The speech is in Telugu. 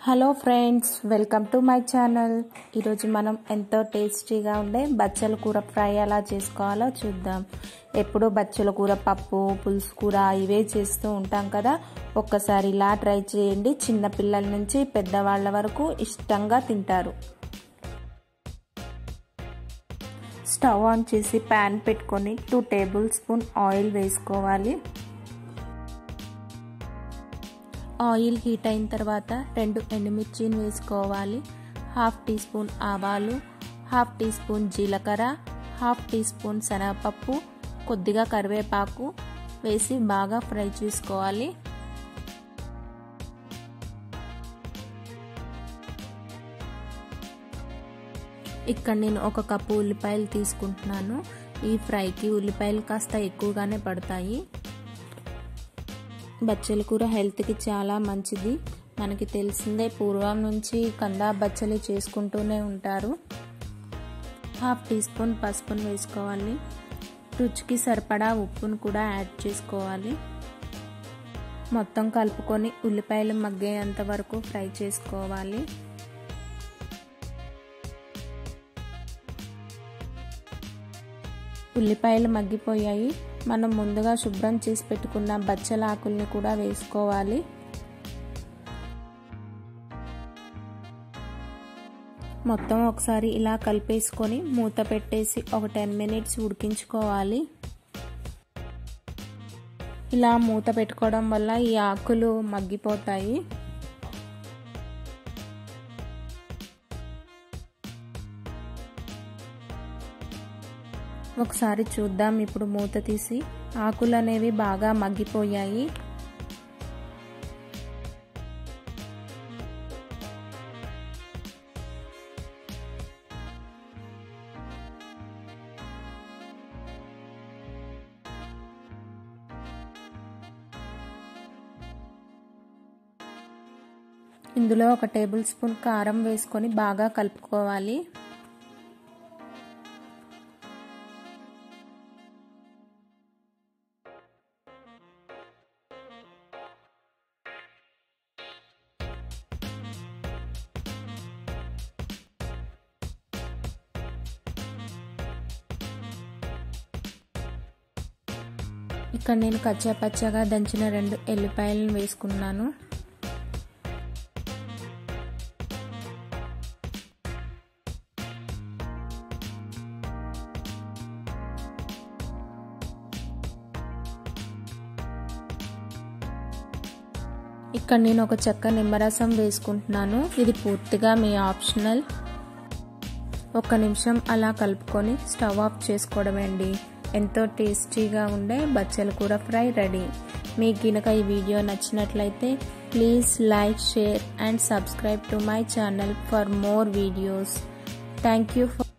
hello friends welcome to my channel ఈరోజు మనం ఎంతో టేస్టీగా ఉండే బచ్చల కూర ఫ్రై ఎలా చేసుకోవాలో చూద్దాం ఎప్పుడు బచ్చల కూర పప్పు పులుసు కూర ఇవే చేస్తూ ఉంటాం కదా ఒక్కసారి ఇలా ట్రై చేయండి చిన్న పిల్లల నుంచి పెద్దవాళ్ళ వరకు ఇష్టంగా తింటారు స్టవ్ ఆన్ చేసి ప్యాన్ పెట్టుకొని టూ టేబుల్ స్పూన్ ఆయిల్ వేసుకోవాలి ఆయిల్ హీట్ అయిన తర్వాత రెండు ఎండుమిర్చిని వేసుకోవాలి హాఫ్ టీ స్పూన్ ఆవాలు హాఫ్ టీ స్పూన్ జీలకర్ర హాఫ్ టీ స్పూన్ శనగపప్పు కొద్దిగా కరివేపాకు వేసి బాగా ఫ్రై చేసుకోవాలి ఇక్కడ నేను ఒక కప్పు ఉల్లిపాయలు తీసుకుంటున్నాను ఈ ఫ్రైకి ఉల్లిపాయలు కాస్త ఎక్కువగానే పడతాయి బచ్చల కూర హెల్త్కి చాలా మంచిది మనకి తెలిసిందే పూర్వం నుంచి కందా బచ్చలి చేసుకుంటూనే ఉంటారు హాఫ్ టీ స్పూన్ పసుపును వేసుకోవాలి రుచికి సరిపడా ఉప్పును కూడా యాడ్ చేసుకోవాలి మొత్తం కలుపుకొని ఉల్లిపాయలు మగ్గేంత వరకు ఫ్రై చేసుకోవాలి ఉల్లిపాయలు మగ్గిపోయాయి మనం ముందుగా శుభ్రం చేసి పెట్టుకున్న బచ్చల ఆకుల్ని కూడా వేసుకోవాలి మొత్తం ఒకసారి ఇలా కలిపేసుకొని మూత పెట్టేసి ఒక టెన్ మినిట్స్ ఉడికించుకోవాలి ఇలా మూత పెట్టుకోవడం వల్ల ఈ ఆకులు మగ్గిపోతాయి ఒకసారి చూద్దాం ఇప్పుడు మూత తీసి ఆకులు అనేవి బాగా మగ్గిపోయాయి ఇందులో ఒక టేబుల్ స్పూన్ కారం వేసుకొని బాగా కలుపుకోవాలి ఇక్కడ నేను కచ్చా పచ్చగా దంచిన రెండు ఎల్లిపాయలను వేసుకున్నాను ఇక్కడ నేను ఒక చెక్క నిమ్మరసం వేసుకుంటున్నాను ఇది పూర్తిగా మీ ఆప్షనల్ ఒక నిమిషం అలా కలుపుకొని స్టవ్ ఆఫ్ చేసుకోవడమేండి ఎంతో టేస్టీగా ఉండే బచ్చల కూర ఫ్రై రెడీ మీకు కనుక ఈ వీడియో నచ్చినట్లయితే please like share and subscribe to my channel for more videos thank you for